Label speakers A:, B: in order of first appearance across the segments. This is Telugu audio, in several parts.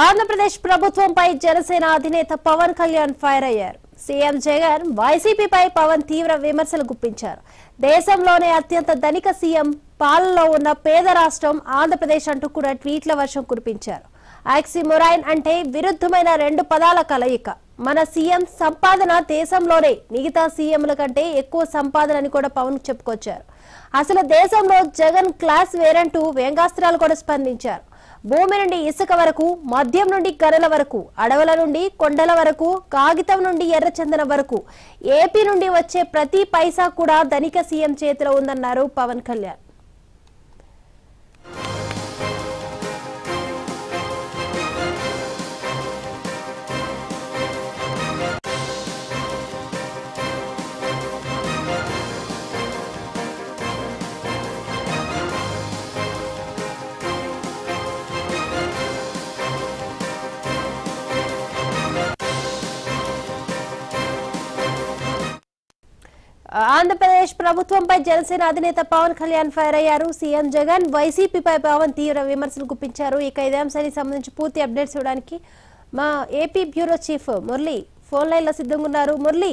A: ఆంధ్రప్రదేశ్ ప్రభుత్వంపై జనసేన అధినేత పవన్ కళ్యాణ్ ఫైర్ అయ్యారు సీఎం జగన్ వైసీపీపై పవన్ తీవ్ర విమర్శలు గుప్పించారు దేశంలోనే అత్యంత ధనిక సీఎం పాలనలో ఉన్న పేద రాష్ట్రం ఆంధ్రప్రదేశ్ అంటూ కూడా ట్వీట్ల వర్షం కురిపించారు ఆక్సిమొరైన్ అంటే విరుద్ధమైన రెండు పదాల కలయిక మన సీఎం సంపాదన దేశంలోనే మిగతా సీఎంల కంటే ఎక్కువ సంపాదన అని కూడా పవన్ చెప్పుకొచ్చారు అసలు దేశంలో జగన్ క్లాస్ వేరంటూ వ్యంగాస్త్రాలు కూడా స్పందించారు భూమి నుండి ఇసుక వరకు మద్యం నుండి గనుల వరకు అడవుల నుండి కొండల వరకు కాగితం నుండి ఎర్రచందనం వరకు ఏపీ నుండి వచ్చే ప్రతి పైసా కూడా ధనిక సీఎం చేతిలో ఉందన్నారు పవన్ కళ్యాణ్ ఆంధ్రప్రదేశ్ ప్రభుత్వంపై జనసేన అధినేత పవన్ కళ్యాణ్ ఫైర్ అయ్యారు సీఎం జగన్ వైసీపీపై పవన్ తీవ్ర విమర్శలు గుప్పించారు ఇక ఇదే అంశానికి సంబంధించి పూర్తి అప్డేట్స్ ఇవ్వడానికి మా AP bureau chief Murali phone line లో సిద్ధంగా ఉన్నారు మురళి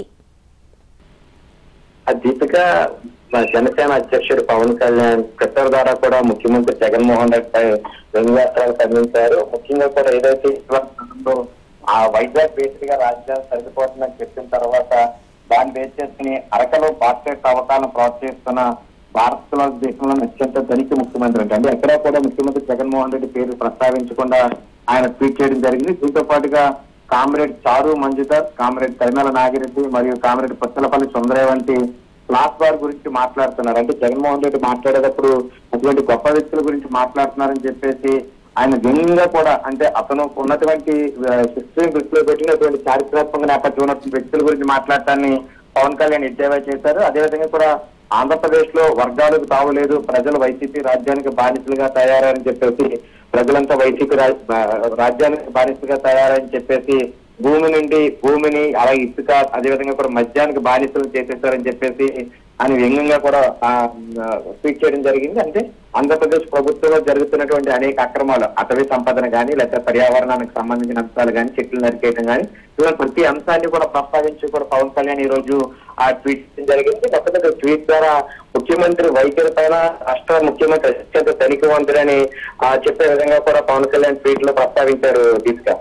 B: ఆ దీపిక మన జనసేన అధ్యక్షుడు పవన్ కళ్యాణ్ ట్విట్టర్ ద్వారా కూడా ముఖ్యమంత్రి జగన్మోహన్ రెడ్డి పై వ్యంగ్యాస్త్రాలు ఖండించారు ముఖ్యంగా కూడా ఏదైతే ఇటీవల ఆ వైజాగ్ బేసిక్ గా రాజధాని సరిపోతుందని చెప్పిన తర్వాత దాన్ని బేస్ చేసుకుని అరకలో బాక్సైట్ తవ్వకాలను ప్రోత్సహిస్తున్న భారత దేశంలోని అత్యంత ధనిక ముఖ్యమంత్రి అంటే అంటే ఎక్కడా కూడా ముఖ్యమంత్రి జగన్మోహన్ రెడ్డి పేరు ప్రస్తావించకుండా ఆయన ట్వీట్ చేయడం జరిగింది దీంతో పాటుగా కామ్రేడ్ చారు మంజుదర్ కామ్రేడ్ కరిమల నాగిరెడ్డి మరియు కామ్రేడ్ పుచ్చలపల్లి సుందరయ్య వంటి క్లాస్ వార్ గురించి మాట్లాడుతున్నారు అంటే జగన్మోహన్ రెడ్డి మాట్లాడేటప్పుడు అటువంటి గొప్ప వ్యక్తుల గురించి మాట్లాడుతున్నారని చెప్పేసి ఆయన వ్యంగ్యంగా కూడా అంటే అతను ఉన్నటువంటి హిస్టరీ దృష్టిలో పెట్టినటువంటి చారిత్రాత్మక నేపథ్యం ఉన్నటువంటి వ్యక్తుల గురించి మాట్లాడటాన్ని పవన్ కళ్యాణ్ ఎద్దేవా చేశారు అదేవిధంగా కూడా ఆంధ్రప్రదేశ్ లో వర్గాలకు తావులేదు ప్రజలు వైసీపీ రాజ్యానికి బానిసలుగా తయారని చెప్పేసి ప్రజలంతా వైసీపీ రాజ్- రాజ్యానికి బానిసలుగా తయారని చెప్పేసి భూమి నుండి భూమిని అలాగే ఇసుక అదేవిధంగా కూడా మద్యానికి బానిసలు చేసేసారని చెప్పేసి ఆయన వ్యంగ్యంగా కూడా ఆ, ఆ, ట్వీట్ చేయడం జరిగింది అంటే ఆంధ్రప్రదేశ్ ప్రభుత్వంలో జరుగుతున్నటువంటి అనేక అక్రమాలు అటవీ సంపదన కానీ లేకపోతే పర్యావరణానికి సంబంధించిన అంశాలు కానీ చెట్లు నరికేయడం కానీ ఇలా ప్రతి అంశాన్ని కూడా ప్రస్తావించి కూడా పవన్ కళ్యాణ్ ఈ రోజు ఆ ట్వీట్ చేయడం జరిగింది కాకపోతే ట్వీట్ ద్వారా ముఖ్యమంత్రి వైఖరి పైన రాష్ట్ర ముఖ్యమంత్రి అత్యంత తనిఖీవంతుడని ఆ, చెప్పే విధంగా కూడా పవన్ కళ్యాణ్ ట్వీట్ లో ప్రస్తావించారు దీపిక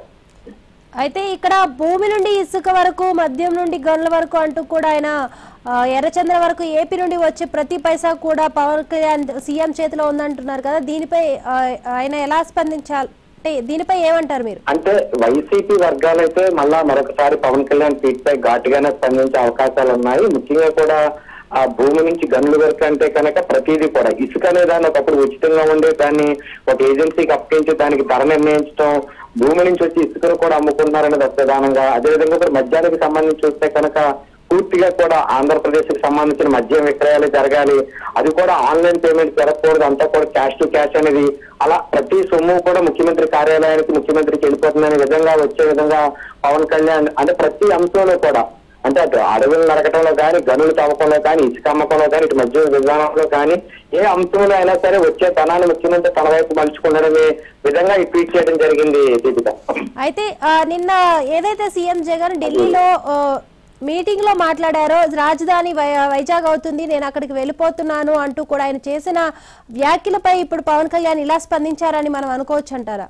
A: అయితే ఇక్కడ భూమి నుండి ఇసుక వరకు మద్యం నుండి గనుల వరకు అంటూ కూడా ఆయన ఆ, ఎర్రచంద్ర వరకు ఏపీ నుండి వచ్చే ప్రతి పైసా కూడా పవన్ కళ్యాణ్ సీఎం చేతిలో ఉందంటున్నారు కదా దీనిపై ఆ, ఆయన ఎలా స్పందించాలి అంటే దీనిపై ఏమంటారు మీరు
B: అంటే వైసీపీ వర్గాలైతే మళ్ళా మరొకసారి పవన్ కళ్యాణ్ ట్వీట్ పై ఘాటుగానే స్పందించే అవకాశాలు ఉన్నాయి ముఖ్యంగా కూడా ఆ భూమి నుంచి గనుల వరకు అంటే కనుక ప్రతిదీ కూడా ఇసుక అనే దాన్ని ఒకప్పుడు ఉచితంగా ఉండే దాన్ని ఒక ఏజెన్సీకి అప్పగించి దానికి ధర నిర్ణయించడం భూమి నుంచి వచ్చి ఇసుకను కూడా అమ్ముకుంటున్నారనేది ఒక ప్రధానంగా అదేవిధంగా కూడా మద్యానికి సంబంధించి చూస్తే కనుక పూర్తిగా కూడా ఆంధ్రప్రదేశ్ కి సంబంధించిన మద్యం విక్రయాలు జరగాలి అది కూడా ఆన్లైన్ పేమెంట్ జరగకూడదు అంతా కూడా క్యాష్ టు క్యాష్ అనేది అలా ప్రతి సొమ్ము కూడా ముఖ్యమంత్రి కార్యాలయానికి ముఖ్యమంత్రికి వెళ్ళిపోతుందనే విధంగా వచ్చే విధంగా పవన్ కళ్యాణ్ అంటే ప్రతి అంశంలో కూడా అంటే అటు అడవులు నరకటంలో కానీ గనులు తవ్వకంలో కానీ ఇసుక అమ్మకంలో కానీ ఇటు మధ్య విధానంలో కానీ ఏ అంశంలో అయినా సరే వచ్చే ధనాన్ని ముఖ్యమంత్రి తన వైపు మలుచుకున్నాడనే విధంగా ఈ ట్వీట్ చేయడం జరిగింది దీపిక
A: అయితే ఆ, నిన్న ఏదైతే సీఎం జగన్ ఢిల్లీలో ఆ, మీటింగ్ లో మాట్లాడారో రాజధాని వై- వైజాగ్ అవుతుంది నేను అక్కడికి వెళ్ళిపోతున్నాను అంటూ కూడా ఆయన చేసిన వ్యాఖ్యలపై ఇప్పుడు పవన్ కళ్యాణ్ ఇలా స్పందించారని మనం అనుకోవచ్చు అంటారా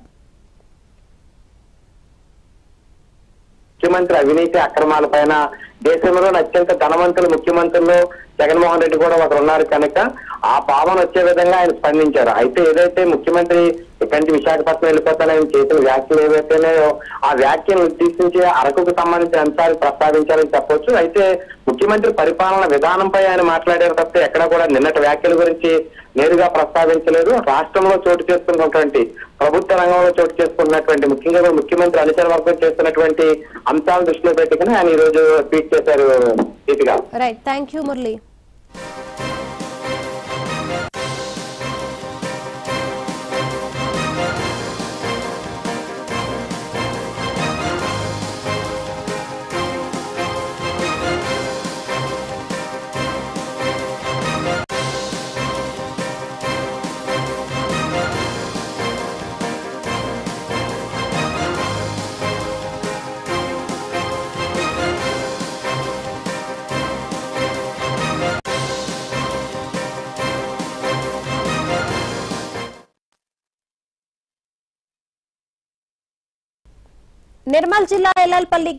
B: ముఖ్యమంత్రి అవినీతి అక్రమాల పైన దేశంలోని అత్యంత ధనవంతుల ముఖ్యమంత్రులు జగన్మోహన్ రెడ్డి కూడా ఒకరు ఉన్నారు కనుక ఆ భావన వచ్చే విధంగా ఆయన స్పందించారు అయితే ఏదైతే ముఖ్యమంత్రి ఇక్కడి నుంచి విశాఖపట్నం వెళ్ళిపోతానని చేసిన వ్యాఖ్యలు ఏవైతేనేయో ఆ వ్యాఖ్యలు ఉద్దేశించి అరకుకు సంబంధించిన అంశాలు ప్రస్తావించాలని చెప్పొచ్చు అయితే ముఖ్యమంత్రి పరిపాలన విధానంపై ఆయన మాట్లాడారు తప్పితే ఎక్కడ కూడా నిన్నటి వ్యాఖ్యల గురించి నేరుగా ప్రస్తావించలేదు రాష్ట్రంలో చోటు చేసుకున్నటువంటి ప్రభుత్వ రంగంలో చోటు చేసుకున్నటువంటి ముఖ్యంగా కూడా ముఖ్యమంత్రి అనుచర వర్గం చేస్తున్నటువంటి అంశాలను దృష్టిలో పెట్టుకుని ఆయన ఈ రోజు ట్వీట్ చేశారు దీపిగా
A: right thank you Murali Nirmal జిల్లా ఎల్ఎల్పల్లి